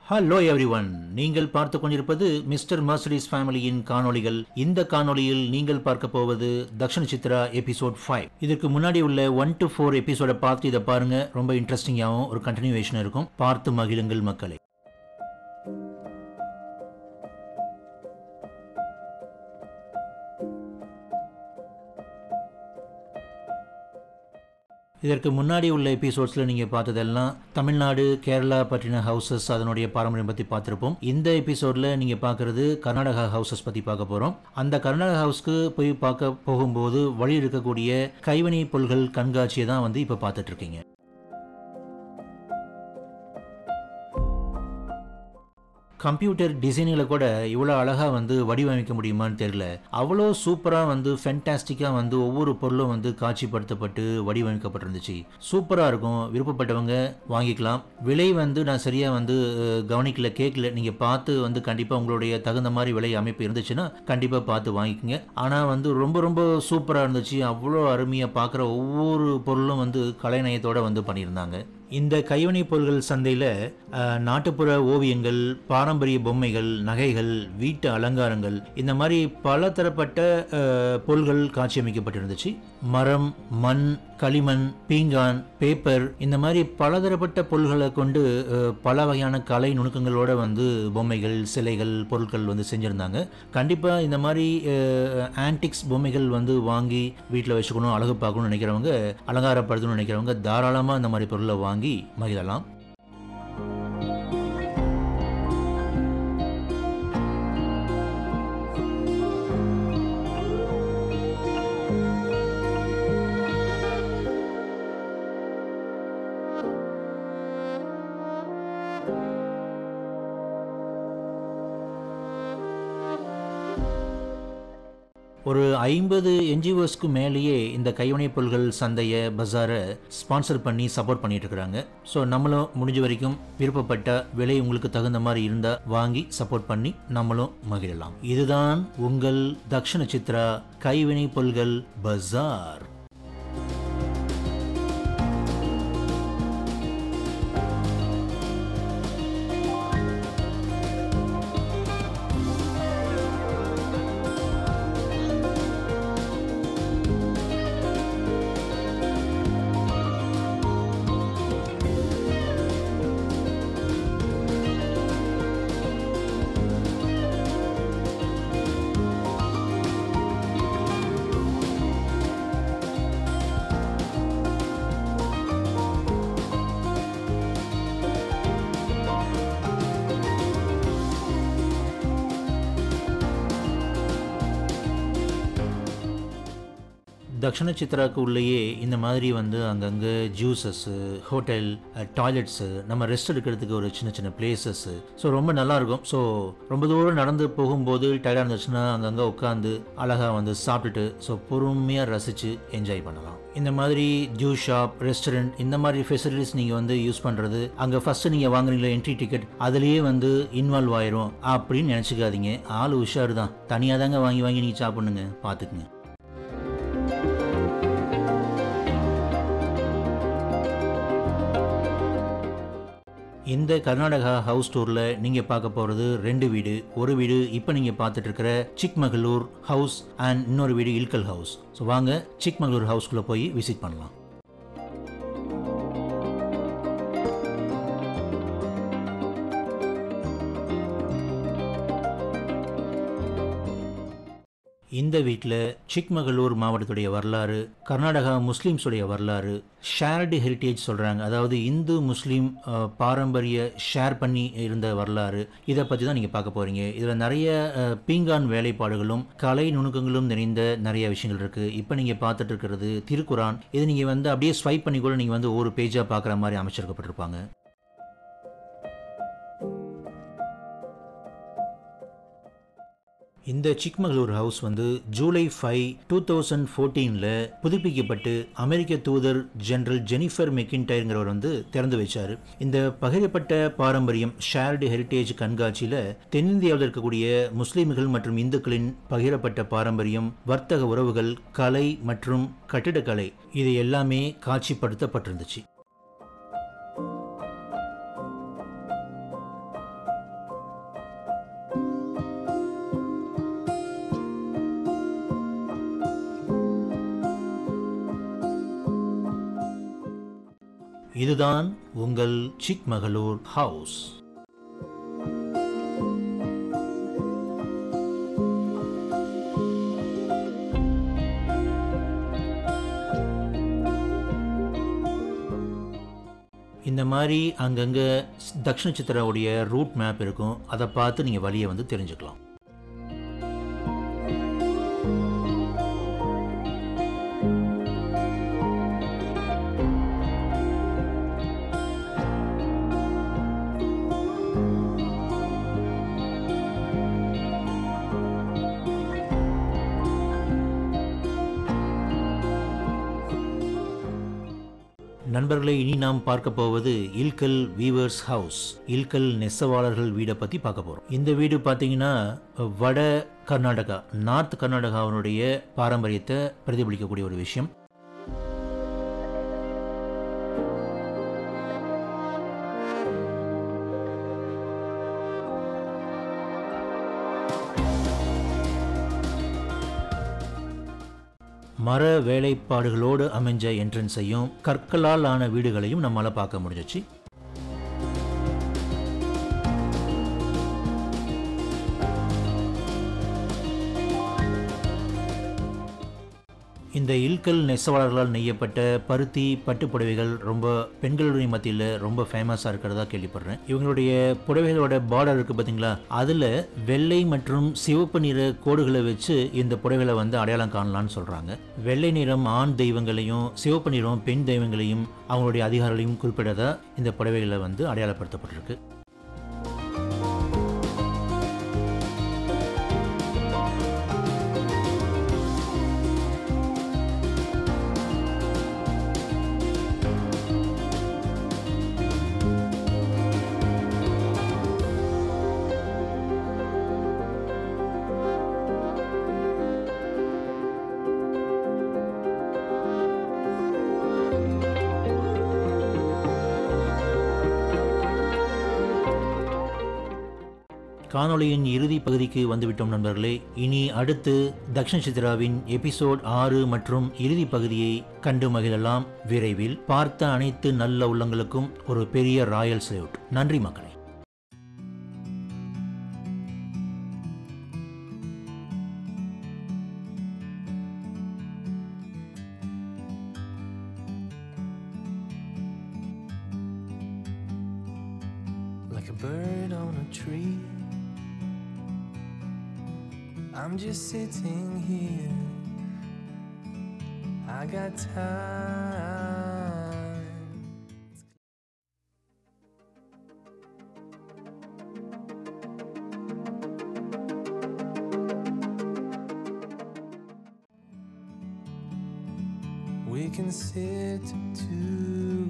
Hello everyone நீங்கள் பார்த்து கொண்டிருப்பது மிஸ்டர் மர்சடிஸ் ஃபேமிலியின் காணொளிகள் இந்த காணொளியில் நீங்கள் பார்க்க போவது தக்ஷண சித்ரா எபிசோட் ஃபைவ் இதற்கு முன்னாடி உள்ள ஒன் டு ஃபோர் எபிசோட பார்த்து இதை பாருங்க ரொம்ப இன்ட்ரெஸ்டிங்காகவும் ஒரு கண்டினியூவேஷன் இருக்கும் பார்த்து மகிழுங்கள் மக்களை இதற்கு முன்னாடி உள்ள எபிசோட்ஸில் நீங்கள் பார்த்ததெல்லாம் தமிழ்நாடு கேரளா பற்றின ஹவுசஸ் அதனுடைய பாரம்பரியம் பற்றி பார்த்துருப்போம் இந்த எபிசோடில் நீங்கள் பார்க்குறது கர்நாடகா ஹவுசஸ் பற்றி பார்க்க போகிறோம் அந்த கர்நாடகா ஹவுஸ்க்கு போய் பார்க்க போகும்போது வழி இருக்கக்கூடிய கைவினை பொருள்கள் கண்காட்சியை தான் வந்து இப்போ பார்த்துட்டு இருக்கீங்க கம்ப்யூட்டர் டிசைனில் கூட இவ்வளோ அழகாக வந்து வடிவமைக்க முடியுமான்னு தெரியல அவ்வளோ சூப்பராக வந்து ஃபென்டாஸ்டிக்காக வந்து ஒவ்வொரு பொருளும் வந்து காட்சிப்படுத்தப்பட்டு வடிவமைக்கப்பட்டிருந்துச்சு சூப்பராக இருக்கும் விருப்பப்பட்டவங்க வாங்கிக்கலாம் விலை வந்து நான் சரியாக வந்து அஹ், கவனிக்கல கேட்கல நீங்கள் பார்த்து வந்து கண்டிப்பாக உங்களுடைய தகுந்த மாதிரி விலை அமைப்பு இருந்துச்சுன்னா கண்டிப்பாக பார்த்து வாங்கிக்கோங்க ஆனால் வந்து ரொம்ப ரொம்ப சூப்பராக இருந்துச்சு அவ்வளோ அருமையாக பார்க்குற ஒவ்வொரு பொருளும் வந்து கலைநயத்தோடு வந்து பண்ணியிருந்தாங்க இந்த கைவினைப் பொருள்கள் சந்தையில் நாட்டுப்புற ஓவியங்கள் பாரம்பரிய பொம்மைகள் நகைகள் வீட்டு அலங்காரங்கள் இந்த மாதிரி பல தரப்பட்ட அஹ், பொருள்கள் காட்சியமைக்கப்பட்டிருந்துச்சு மரம் மண் களிமண் பீங்கான் பேப்பர் இந்த மாதிரி பலதரப்பட்ட பொருள்களை கொண்டு அஹ், பல வகையான கலை நுணுக்கங்களோட வந்து பொம்மைகள் சிலைகள் பொருட்கள் வந்து செஞ்சுருந்தாங்க கண்டிப்பாக இந்த மாதிரி ஆன்டிக்ஸ் பொம்மைகள் வந்து வாங்கி வீட்டில் வச்சுக்கணும் அழகு பார்க்கணும்னு நினைக்கிறவங்க அலங்காரப்படுத்தணும்னு நினைக்கிறவங்க தாராளமாக இந்த மாதிரி பொருளை வாங்கி மகிழலாம் ஒரு ஐம்பது என்ஜிஓஸ்க்கு மேலேயே இந்த கைவினைப் பொருள்கள் சந்தையை பஜாரை ஸ்பான்சர் பண்ணி சப்போர்ட் பண்ணிட்டு இருக்கிறாங்க ஸோ நம்மளும் முடிஞ்ச வரைக்கும் விருப்பப்பட்ட விலை உங்களுக்கு தகுந்த மாதிரி இருந்தால் வாங்கி சப்போர்ட் பண்ணி நம்மளும் மகிழலாம் இதுதான் உங்கள் தக்ஷண சித்ரா கைவினைப் பொருள்கள் பஜார் தக்ஷண சித்ராக்கு உள்ளேயே இந்த மாதிரி வந்து அங்கங்கே ஜூஸஸ்ஸு ஹோட்டல் டாய்லெட்ஸு நம்ம ரெஸ்ட் எடுக்கிறதுக்கு ஒரு சின்ன சின்ன பிளேசஸ்ஸு ஸோ ரொம்ப நல்லா இருக்கும் ஸோ ரொம்ப தூரம் நடந்து போகும்போது டயர்டாக இருந்துச்சுன்னா அங்கங்கே உட்காந்து அழகாக வந்து சாப்பிட்டுட்டு ஸோ பொறுமையாக ரசித்து என்ஜாய் பண்ணலாம் இந்த மாதிரி ஜூஸ் ஷாப் ரெஸ்டாரண்ட் இந்த மாதிரி ஃபெசிலிட்டிஸ் நீங்கள் வந்து யூஸ் பண்ணுறது அங்கே ஃபஸ்ட்டு நீங்கள் வாங்குறீங்களா என்ட்ரி டிக்கெட் அதுலேயே வந்து இன்வால்வ் ஆயிரும் அப்படின்னு நினச்சிக்காதீங்க ஆள் உஷாரு தான் தனியாக தாங்க வாங்கி வாங்கி நீங்கள் சாப்பிடுங்க பார்த்துக்குங்க இந்த கர்நாடகா ஹவுஸ் டூரில் நீங்கள் பார்க்க போகிறது ரெண்டு வீடு ஒரு வீடு இப்போ நீங்கள் பார்த்துட்டு இருக்கிற சிக்மகளூர் ஹவுஸ் அண்ட் இன்னொரு வீடு இல்கல் ஹவுஸ் ஸோ வாங்க சிக்மகளூர் ஹவுஸ்குள்ளே போய் விசிட் பண்ணலாம் இந்த வீட்டில் சிக்மகளூர் மாவட்டத்துடைய வரலாறு கர்நாடகா முஸ்லீம்ஸுடைய வரலாறு ஷேர்டு ஹெரிட்டேஜ் சொல்கிறாங்க அதாவது இந்து முஸ்லீம் அஹ், பாரம்பரிய ஷேர் பண்ணி இருந்த வரலாறு இதை பற்றி தான் நீங்கள் பார்க்க போகிறீங்க இதில் நிறைய அஹ், பீங்கான் வேலைப்பாடுகளும் கலை நுணுக்கங்களும் நிறைந்த நிறைய விஷயங்கள் இருக்குது இப்போ நீங்கள் பார்த்துட்டு இருக்கிறது திருக்குரான் இது நீங்கள் வந்து அப்படியே ஸ்வைப் பண்ணி கூட நீங்கள் வந்து ஒரு பேஜாக பார்க்குற மாதிரி அமைச்சிருக்கப்பட்டிருப்பாங்க இந்த சிக்மகளூர் ஹவுஸ் வந்து ஜூலை ஃபைவ் டூ தௌசண்ட் ஃபோர்டீனில் புதுப்பிக்கப்பட்டு அமெரிக்க தூதர் ஜெனரல் ஜெனிஃபர் மெக்கின்டைருங்கிறவர் வந்து திறந்து வச்சார் இந்த பகிரப்பட்ட பாரம்பரியம் ஷேர்டு ஹெரிட்டேஜ் கண்காட்சியில் தென்னிந்தியாவில் இருக்கக்கூடிய முஸ்லீம்கள் மற்றும் இந்துக்களின் பகிரப்பட்ட பாரம்பரியம் வர்த்தக உறவுகள் கலை மற்றும் கட்டிடக்கலை இது எல்லாமே காட்சிப்படுத்தப்பட்டிருந்துச்சு இதுதான் உங்கள் சிக்மகளூர் ஹவுஸ் இந்த மாதிரி அங்கங்கே தக்ஷண சித்திராவுடைய ரூட் மேப் இருக்கும் அதை பார்த்து நீங்கள் வழியை வந்து தெரிஞ்சுக்கலாம் நண்பர்களே இனி நாம் பார்க்க போவது இல்கல் வீவர்ஸ் ஹவுஸ் இல்கல் நெசவாளர்கள் வீடை பற்றி பார்க்க போகிறோம் இந்த வீடு பார்த்தீங்கன்னா வட கர்நாடகா நார்த் கர்நாடகாவினுடைய பாரம்பரியத்தை பிரதிபலிக்கக்கூடிய ஒரு விஷயம் மர வேலைப்பாடுகளோடு அமைஞ்ச என்ட்ரன்ஸையும் கற்களால் ஆன வீடுகளையும் நம்மளால் பார்க்க முடிஞ்சிச்சு இந்த இல்கல் நெசவாளர்களால் நெய்யப்பட்ட பருத்தி பட்டு புடவைகள் ரொம்ப பெண்களுடைய மத்தியில் ரொம்ப ஃபேமஸாக இருக்கிறதா கேள்விப்படுறேன் இவங்களுடைய புடவைகளோட பார்டர் இருக்குது பார்த்தீங்களா அதில் வெள்ளை மற்றும் சிவப்பு நிற கோடுகளை வச்சு இந்த புடவைகளை வந்து அடையாளம் காணலாம்னு சொல்கிறாங்க வெள்ளை நிறம் ஆண் தெய்வங்களையும் சிவப்பு நிறம் பெண் தெய்வங்களையும் அவங்களுடைய அதிகாரிகளையும் குறிப்பிடதா இந்த புடவைகளை வந்து அடையாளப்படுத்தப்பட்டிருக்கு காணொளியின் இறுதி பகுதிக்கு வந்துவிட்டோம் நண்பர்களே இனி அடுத்து தக்ஷண சித்ராவின் எபிசோட் ஆறு மற்றும் இறுதி பகுதியை கண்டு மகிழலாம் விரைவில் பார்த்த அனைத்து நல்ல உள்ளங்களுக்கும் ஒரு பெரிய ராயல் சல்யூட் நன்றி மக்களே like a bird on a tree. I'm just sitting here. I got time. We can sit together